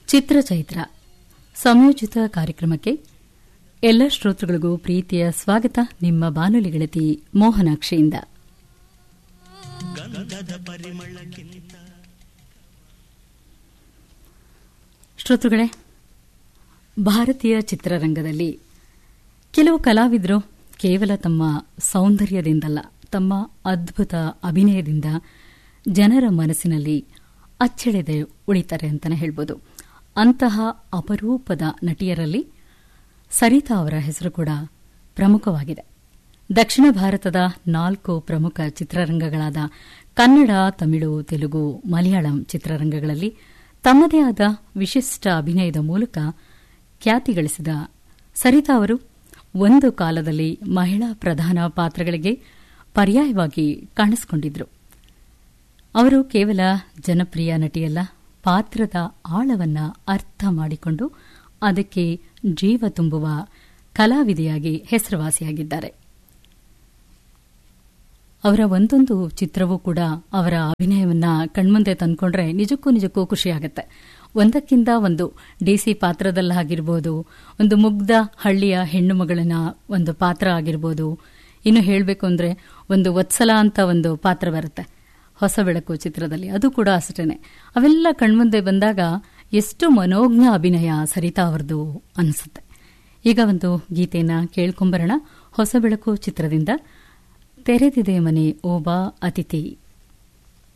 ಚಿತ್ರಚೈತ್ರ ಸಂಯೋಜಿತ ಕಾರ್ಯಕ್ರಮಕ್ಕೆ ಎಲ್ಲ ಶ್ರೋತೃಗಳಿಗೂ ಪ್ರೀತಿಯ ಸ್ವಾಗತ ನಿಮ್ಮ ಬಾನುಲಿ ಗೆಳತಿ ಮೋಹನಾಕ್ಷಿಯಿಂದ ಶ್ರೋತೃಗಳೇ ಭಾರತೀಯ ಚಿತ್ರರಂಗದಲ್ಲಿ ಕೆಲವು ಕಲಾವಿದರು ಕೇವಲ ತಮ್ಮ ಸೌಂದರ್ಯದಿಂದಲ್ಲ ತಮ್ಮ ಅದ್ಭುತ ಅಭಿನಯದಿಂದ ಜನರ ಮನಸ್ಸಿನಲ್ಲಿ ಅಚ್ಚಳಿದೆ ಉಳಿತಾರೆ ಅಂತಲೇ ಹೇಳ್ಬೋದು ಅಂತಹ ಅಪರೂಪದ ನಟಿಯರಲ್ಲಿ ಸರಿತಾ ಅವರ ಹೆಸರು ಕೂಡ ಪ್ರಮುಖವಾಗಿದೆ ದಕ್ಷಿಣ ಭಾರತದ ನಾಲ್ಕು ಪ್ರಮುಖ ಚಿತ್ರರಂಗಗಳಾದ ಕನ್ನಡ ತಮಿಳು ತೆಲುಗು ಮಲಯಾಳಂ ಚಿತ್ರರಂಗಗಳಲ್ಲಿ ತಮ್ಮದೇ ಆದ ವಿಶಿಷ್ಟ ಅಭಿನಯದ ಮೂಲಕ ಖ್ಯಾತಿ ಗಳಿಸಿದ ಸರಿತಾ ಅವರು ಒಂದು ಕಾಲದಲ್ಲಿ ಮಹಿಳಾ ಪ್ರಧಾನ ಪಾತ್ರಗಳಿಗೆ ಪರ್ಯಾಯವಾಗಿ ಕಾಣಿಸಿಕೊಂಡಿದ್ರು ಅವರು ಕೇವಲ ಜನಪ್ರಿಯ ನಟಿಯಲ್ಲ ಪಾತ್ರದ ಆಳವನ್ನ ಅರ್ಥ ಮಾಡಿಕೊಂಡು ಅದಕ್ಕೆ ಜೀವ ತುಂಬುವ ಕಲಾವಿದೆಯಾಗಿ ಹೆಸರುವಾಸಿಯಾಗಿದ್ದಾರೆ ಅವರ ಒಂದೊಂದು ಚಿತ್ರವೂ ಕೂಡ ಅವರ ಅಭಿನಯವನ್ನ ಕಣ್ಮುಂದೆ ತಂದ್ಕೊಂಡ್ರೆ ನಿಜಕ್ಕೂ ನಿಜಕ್ಕೂ ಖುಷಿಯಾಗುತ್ತೆ ಒಂದಕ್ಕಿಂತ ಒಂದು ಡಿಸಿ ಪಾತ್ರದಲ್ಲಾಗಿರ್ಬೋದು ಒಂದು ಮುಗ್ಧ ಹಳ್ಳಿಯ ಹೆಣ್ಣು ಮಗಳನ್ನ ಒಂದು ಪಾತ್ರ ಆಗಿರ್ಬೋದು ಇನ್ನು ಹೇಳಬೇಕು ಅಂದ್ರೆ ಒಂದು ವತ್ಸಲ ಅಂತ ಒಂದು ಪಾತ್ರ ಬರುತ್ತೆ ಹೊಸ ಬೆಳಕು ಚಿತ್ರದಲ್ಲಿ ಅದು ಕೂಡ ಅಷ್ಟೇನೆ ಅವೆಲ್ಲ ಕಣ್ಮುಂದೆ ಬಂದಾಗ ಎಷ್ಟು ಮನೋಜ್ಞ ಅಭಿನಯ ಸರಿತಾ ಅವರದು ಅನಿಸುತ್ತೆ ಈಗ ಒಂದು ಗೀತೆಯನ್ನ ಕೇಳ್ಕೊಂಬರೋಣ ಹೊಸ ಬೆಳಕು ಚಿತ್ರದಿಂದ ತೆರೆದಿದೆ ಮನೆ ಓಬಾ ಅತಿಥಿ